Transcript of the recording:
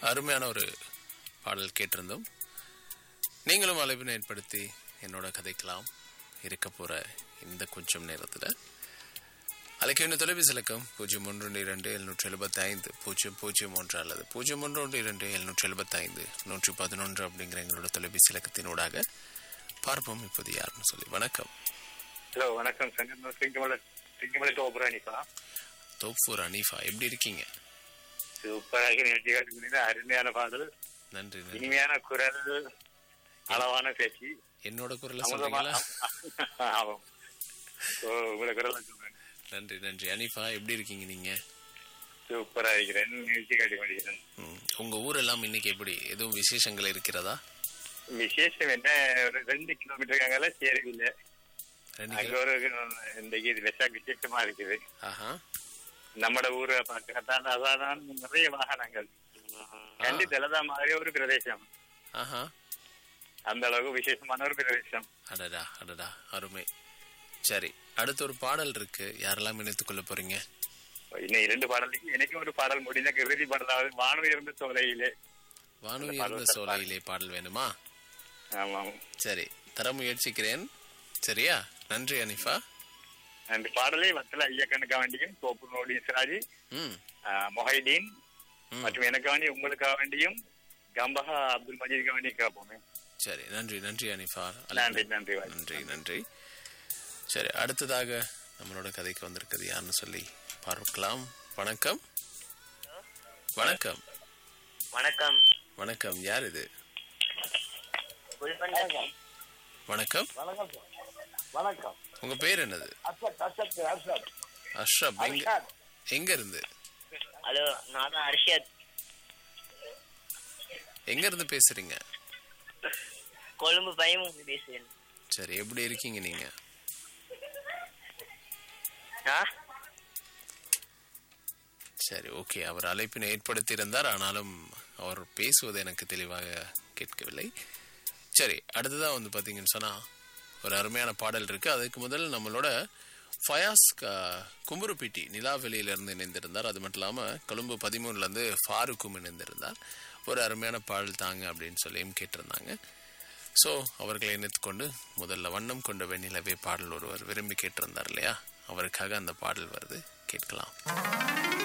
அருமையான ஒரு பாடல் கேட்டிருந்தோம் நீங்களும் அழைப்பினை ஏற்படுத்தி என்னோட கதைக்கலாம் இருக்க போற இந்த கொஞ்சம் நேரத்தில் அழைக்க வேண்டிய தொலைபேசி இலக்கம் பூஜ்ஜியம் ஒன்று ஒன்று இரண்டு எழுநூற்றி எழுபத்தி ஐந்து பூஜ்ஜியம் பூஜ்ஜியம் ஒன்று அல்லது பூஜ்ஜியம் ஒன்று ஒன்று இரண்டு எழுநூற்றி எழுபத்தி ஐந்து நூற்றி பதினொன்று அப்படிங்கிற எங்களோட தொலைபேசி இலக்கத்தினூடாக பார்ப்போம் இப்போது யாருன்னு சொல்லி வணக்கம் ஹலோ வணக்கம் சங்கர் சிங்கமலை சிங்கமலை டோபுராணிப்பா தோப்பூர் அனீஃபா எப்படி இருக்கீங்க சூப்பராக நிகழ்ச்சி காட்டுகிறது அருமையான பாடல் நன்றி நன்றி இனிமையான குரல் அளவான பேச்சு என்னோட குரலை அமுதமான சொல்றீங்களா ஆமாம் ஓ உங்களை குரல் சொல்றேன் நன்றி நன்றி அனீஃபா எப்படி இருக்கீங்க நீங்க சூப்பரா இருக்கிறேன் நிகழ்ச்சி காட்டி கொண்டிருக்கிறேன் ம், உங்க ஊரெல்லாம் இன்னைக்கு எப்படி எதுவும் விசேஷங்கள் இருக்கிறதா விசேஷம் என்ன ஒரு ரெண்டு கிலோமீட்டர் அங்கே சேரவில்லை ரெண்டு அங்க கிலோ- ஒரு இன்றைக்கு இது வெசாக் விசேஷமா இருக்குது ஆஹா நம்மட ஊரை பார்க்கறதான அதான் நிறைய வாகனங்கள் கண்டி தெலதா மாதிரி ஒரு பிரதேசம் ஆஹா அந்த அளவுக்கு விசேஷமான ஒரு பிரதேசம் அடடா அடடா அருமை சரி அடுத்து ஒரு பாடல் இருக்கு யாரெல்லாம் இணைத்துக் கொள்ள போறீங்க இன்னும் இரண்டு பாடலுக்கு எனக்கும் ஒரு பாடல் முடிந்த இறுதி பாடலாவது வானு இருந்த சோலையிலே வானு இருந்த சோலையிலே பாடல் வேணுமா ஆமாம் சரி தர முயற்சிக்கிறேன் சரியா நன்றி அனிஃபா அந்த பாடலை வத்தல ஐயக்கனுக்காக வேண்டியும் தோப்பு நோடி சிராஜி ம் மொஹைதீன் ம். மற்றும் எனக்காக வேண்டி உங்களுக்காக வேண்டியும் கம்பஹா அப்துல் மஜீதுக்காக வேண்டி கேட்போமே சரி நன்றி நன்றி அனிஃபா நன்றி நன்றி வாய். நன்றி நன்றி சரி அடுத்ததாக நம்மளோட கதைக்கு வந்திருக்கிறது யாருன்னு சொல்லி பார்க்கலாம் வணக்கம் வணக்கம் வணக்கம் வணக்கம் யார் இது குல்பண்டா வணக்கம் வணக்கம் சார் வணக்கம் உங்க பேர் என்னது அசத் அசத் அசத் அஷ்ரப் எங்க அர்ஷாத் எங்க இருந்து ஹலோ நான் தான் அர்ஷத் எங்க இருந்து பேசுறீங்க கொழும்பு பயமும் பேசுகிறேன் சரி எப்படி இருக்கீங்க நீங்க ஆ சரி ஓகே அவர் அழைப்பினை ஏற்படுத்தியிருந்தார் ஆனாலும் அவர் பேசுவது எனக்கு தெளிவாக கேட்கவில்லை சரி அடுத்ததா வந்து பாத்தீங்கன்னு சொன்னா ஒரு அருமையான பாடல் இருக்கு அதுக்கு முதல் நம்மளோட ஃபயாஸ் க- கும்புருப்பிட்டி நிலாவெளியிலிருந்து இணைந்திருந்தார் அது மட்டும் இல்லாம கொழும்பு பதிமூணுல இருந்து ஃபாருக்கும் இணைந்திருந்தார் ஒரு அருமையான பாடல் தாங்க அப்படின்னு சொல்லியும் கேட்டிருந்தாங்க ஸோ அவர்களை இணைத்துக்கொண்டு முதல்ல வண்ணம் கொண்ட வெண்ணிலவே பாடல் ஒருவர் விரும்பி கேட்டிருந்தார் இல்லையா அவருக்காக அந்த பாடல் வருது கேட்கலாம்